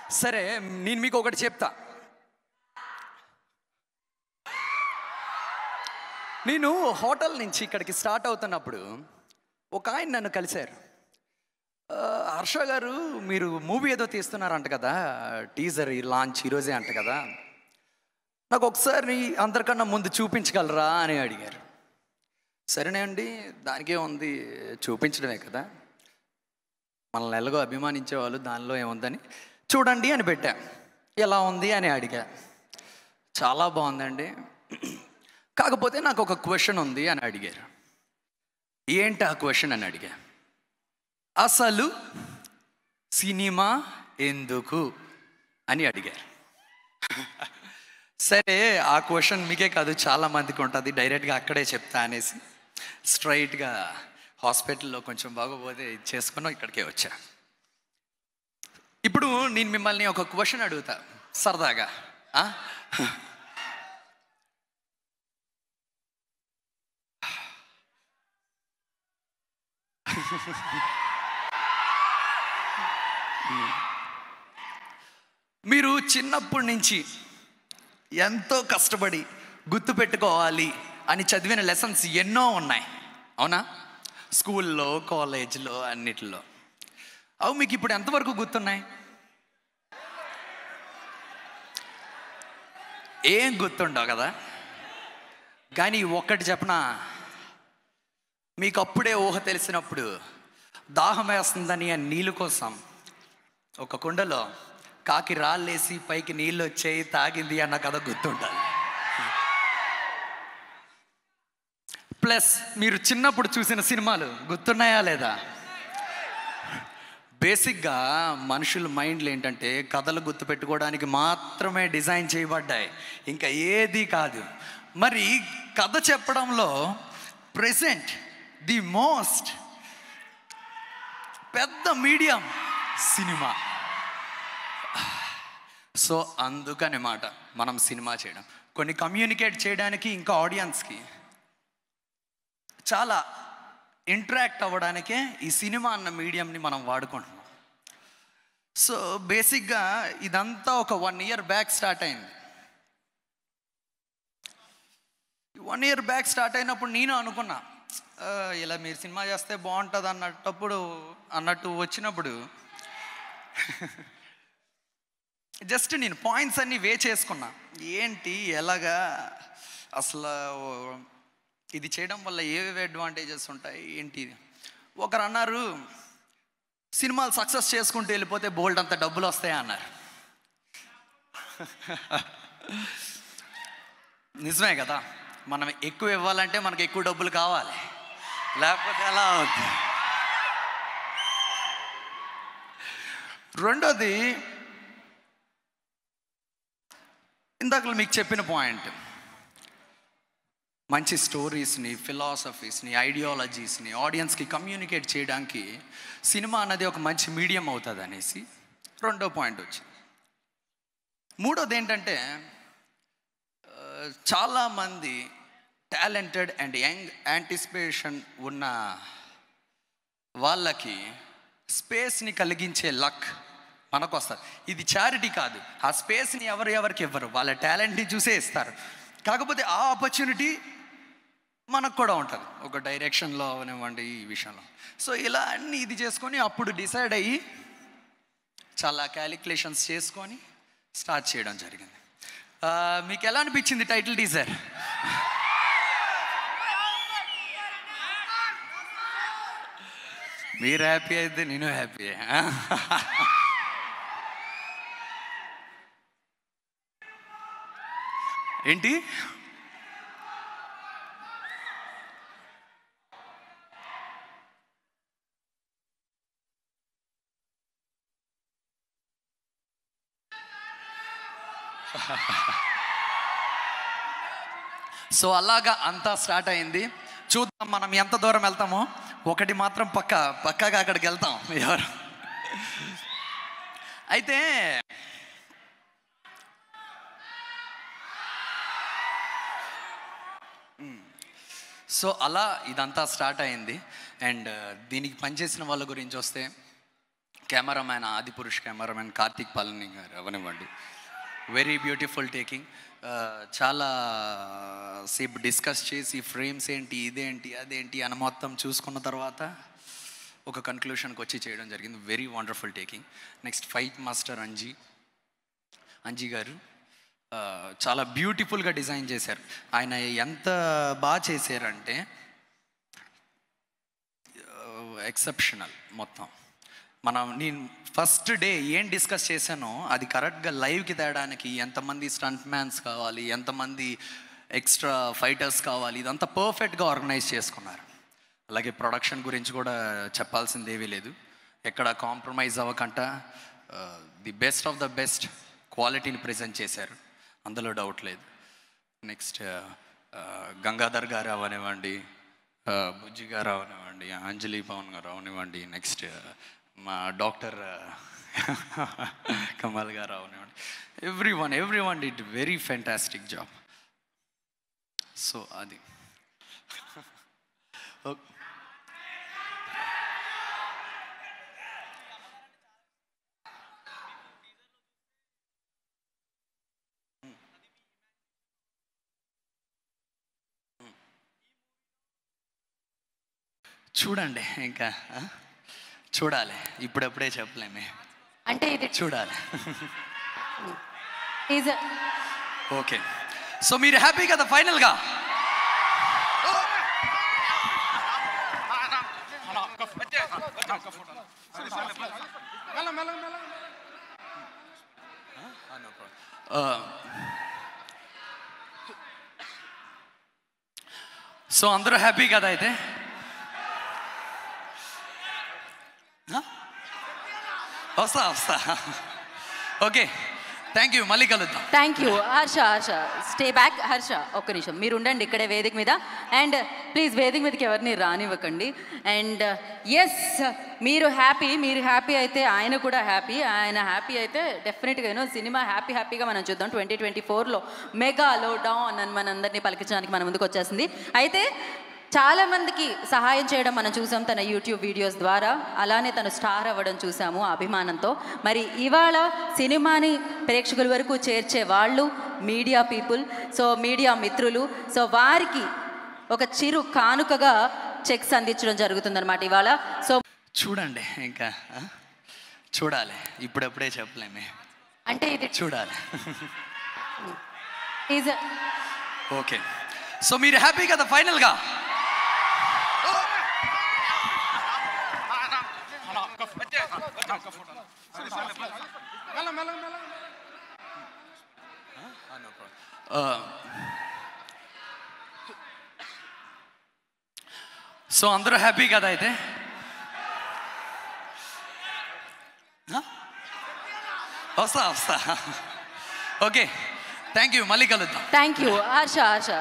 సరే నేను మీకు ఒకటి చెప్తా నేను హోటల్ నుంచి ఇక్కడికి స్టార్ట్ అవుతున్నప్పుడు ఒక ఆయన నన్ను కలిశారు "ఆ, హర్ష గారు మీరు మూవీ ఏదో తీస్తున్నారంట కదా టీజర్ లాంచ్ ఈరోజే అంట కదా నాకు ఒకసారి అందరికన్నా ముందు చూపించగలరా అని అడిగారు సరేనే అండి దానికే ఉంది చూపించడమే కదా మనల్ని ఎలాగో అభిమానించే వాళ్ళు దానిలో ఏముందని చూడండి అని పెట్టా ఎలా ఉంది అని అడిగా చాలా బాగుందండి కాకపోతే నాకు ఒక క్వశ్చన్ ఉంది అని అడిగారు ఏంటి ఆ క్వశ్చన్ అని అడిగా అసలు సినిమా ఎందుకు అని అడిగారు సరే ఆ క్వశ్చన్ మీకే కాదు చాలా మందికి ఉంటుంది డైరెక్ట్గా అక్కడే చెప్తా అనేసి స్ట్రైట్గా హాస్పిటల్లో కొంచెం బాగోపోతే ఇది చేసుకుని ఇక్కడికే వచ్చా ఇప్పుడు నేను మిమ్మల్ని ఒక క్వశ్చన్ అడుగుతా సరదాగా ఆ? మీరు చిన్నప్పటి నుంచి ఎంతో కష్టపడి గుర్తుపెట్టుకోవాలి అని చదివిన లెసన్స్ ఎన్నో ఉన్నాయి అవునా స్కూల్లో కాలేజ్లో అన్నిటిలో అవి మీకు ఇప్పుడు ఎంతవరకు గుర్తున్నాయి ఏం గుర్తుండవు కదా కానీ ఒక్కటి చెప్పనా మీకు అప్పుడే ఊహ తెలిసినప్పుడు దాహం వేస్తుందని ఆ నీళ్ళు కోసం ఒక కుండలో కాకి రాళ్ళేసి పైకి నీళ్ళు వచ్చాయి తాగింది అన్న కథ గుర్తుంటుంది ప్లస్ మీరు చిన్నప్పుడు చూసిన సినిమాలు గుర్తున్నాయా లేదా బేసిక్గా మనుషుల మైండ్లు ఏంటంటే కథలు గుర్తుపెట్టుకోవడానికి మాత్రమే డిజైన్ చేయబడ్డాయి ఇంకా ఏది కాదు మరి కథ చెప్పడంలో ప్రెసెంట్ ది మోస్ట్ పెద్ద మీడియం సినిమా సో అందుకని మాట మనం సినిమా చేయడం కొన్ని కమ్యూనికేట్ చేయడానికి ఇంకా ఆడియన్స్కి చాలా ఇంటరాక్ట్ అవ్వడానికే ఈ సినిమా అన్న మీడియంని మనం వాడుకుంటున్నాం సో బేసిక్గా ఇదంతా ఒక వన్ ఇయర్ బ్యాక్ స్టార్ట్ అయింది వన్ ఇయర్ బ్యాక్ స్టార్ట్ అయినప్పుడు నేను అనుకున్నా "ఆ, ఇలా మీరు సినిమా చేస్తే బాగుంటుంది అన్నటప్పుడు అన్నట్టు వచ్చినప్పుడు జస్ట్ నేను పాయింట్స్ అన్నీ వే చేసుకున్నా ఏంటి ఎలాగా అసలు ఇది చేయడం వల్ల ఏవేవి అడ్వాంటేజెస్ ఉంటాయి ఏంటి ఒకరు అన్నారు సినిమాలు సక్సెస్ చేసుకుంటూ వెళ్ళిపోతే బోల్డ్ అంత డబ్బులు వస్తాయి అన్నారు నిజమే కదా మనం ఎక్కువ ఇవ్వాలంటే మనకు ఎక్కువ డబ్బులు కావాలి లేకపోతే ఎలా అవుతుంది రెండోది ఇందాక మీకు చెప్పిన పాయింట్ మంచి స్టోరీస్ని ఫిలాసఫీస్ని ఐడియాలజీస్ని ఆడియన్స్కి కమ్యూనికేట్ చేయడానికి సినిమా అన్నది ఒక మంచి మీడియం అవుతుంది అనేసి రెండో పాయింట్ వచ్చి మూడోది ఏంటంటే ఆ, చాలామంది టాలెంటెడ్ అండ్ యంగ్ యాంటిసిపేషన్ ఉన్న వాళ్ళకి స్పేస్ని కలిగించే లక్ మనకు వస్తుంది ఇది చారిటీ కాదు ఆ స్పేస్ని ఎవరు ఎవరికి ఇవ్వరు వాళ్ళ టాలెంట్ని చూసే ఇస్తారు కాకపోతే ఆ ఆపర్చునిటీ మనకు కూడా ఉంటుంది ఒక డైరెక్షన్లో అవనివ్వండి ఈ విషయంలో సో ఇలా అన్ని ఇది చేసుకొని అప్పుడు డిసైడ్ అయ్యి చాలా క్యాలిక్యులేషన్స్ చేసుకొని స్టార్ట్ చేయడం జరిగింది ఆ, మీకు ఎలా అనిపించింది టైటిల్ టీజర్ మీరు హ్యాపీ అయితే నేను హ్యాపీ ఏంటి సో అలాగా అంతా స్టార్ట్ అయింది చూద్దాం మనం ఎంత దూరం వెళ్తామో ఒకటి మాత్రం పక్క పక్కగా అక్కడికి వెళ్తాం ఎవరు అయితే సో అలా ఇదంతా స్టార్ట్ అయింది అండ్ దీనికి పనిచేసిన వాళ్ళ గురించి వస్తే కెమెరామ్యాన్ ఆదిపురుష్ కెమెరామ్యాన్ కార్తిక్ పాలని గారు అవనివ్వండి వెరీ బ్యూటిఫుల్ టేకింగ్ చాలా సేపు డిస్కస్ చేసి ఫ్రేమ్స్ ఏంటి ఇదేంటి అదేంటి అని మొత్తం చూసుకున్న తర్వాత ఒక కన్క్లూషన్కి వచ్చి చేయడం జరిగింది very wonderful taking next fight master Anji Anji గారు ఆ, చాలా బ్యూటిఫుల్గా డిజైన్ చేశారు ఆయన ఎంత బాగా చేశారంటే ఎక్సెప్షనల్ మొత్తం మనం నేను ఫస్ట్ డే ఏం డిస్కస్ చేశానో అది కరెక్ట్గా లైవ్కి తేడానికి ఎంతమంది స్టంట్ మ్యాన్స్ కావాలి ఎంతమంది ఎక్స్ట్రా ఫైటర్స్ కావాలి ఇదంతా పర్ఫెక్ట్గా ఆర్గనైజ్ చేసుకున్నారు అలాగే ప్రొడక్షన్ గురించి కూడా చెప్పాల్సింది ఏమీ లేదు ఎక్కడ కాంప్రమైజ్ అవ్వకుండా the best of the best క్వాలిటీని ప్రజెంట్ చేశారు అందులో డౌట్ లేదు నెక్స్ట్ గంగాధర్ గారు అవనివ్వండి ఆ, బుజ్జి గారు అవనివ్వండి అంజలి పవన్ గారు అవనివ్వండి నెక్స్ట్ మా డాక్టర్ కమల్ గారు అవనివ్వండి everyone everyone did very fantastic job so అది ఓ- చూడండి ఇంకా ఆ? చూడాలి ఇప్పుడప్పుడే చెప్పలేమే అంటే ఇది చూడాలి ఈజ్ ఓకే సో మీరు హ్యాపీ కదా ఫైనల్గా సో అందరూ హ్యాపీ కదా అయితే ఆ? వస్తా వస్తా ఓకే థ్యాంక్ యూ మళ్ళీ కలుద్దాం thank you Harsha Harsha stay back Harsha ఒక్క నిమిషం మీరు ఉండండి ఇక్కడే వేదిక మీద అండ్ ప్లీజ్ వేదిక మీదకి ఎవరిని రానివ్వకండి అండ్ ఎస్ మీరు హ్యాపీ మీరు హ్యాపీ అయితే ఆయన కూడా హ్యాపీ ఆయన హ్యాపీ అయితే డెఫినెట్గా యూనో సినిమా హ్యాపీ హ్యాపీగా మనం చూద్దాం ట్వంటీ ట్వంటీ ఫోర్లో మెగాలో డౌన్ అని మనందరినీ పలికించడానికి మన ముందుకు వచ్చేసింది అయితే చాలా మందికి సహాయం చేయడం మనం చూసాం తన యూట్యూబ్ వీడియోస్ ద్వారా అలానే తను స్టార్ అవ్వడం చూసాము ఆ అభిమానంతో మరి ఇవాళ సినిమాని ప్రేక్షకుల వరకు చేర్చే వాళ్ళు మీడియా పీపుల్ సో మీడియా మిత్రులు సో వారికి ఒక చిరు కానుకగా చెక్స్ అందించడం జరుగుతుందన్నమాట ఇవాళ సో చూడండి ఇంకా ఆ? చూడాలి ఇప్పుడప్పుడే చెప్పలేమే అంటే ఇది చూడాలి ఈజ్ ఓకే సో మీరు హ్యాపీ కదా ఫైనల్గా సో అందరూ హ్యాపీ కదా అయితే ఆ? వస్తా వస్తా ఓకే థ్యాంక్ యూ మళ్ళీ కలుద్దాం థ్యాంక్ యూ హర్ష హర్ష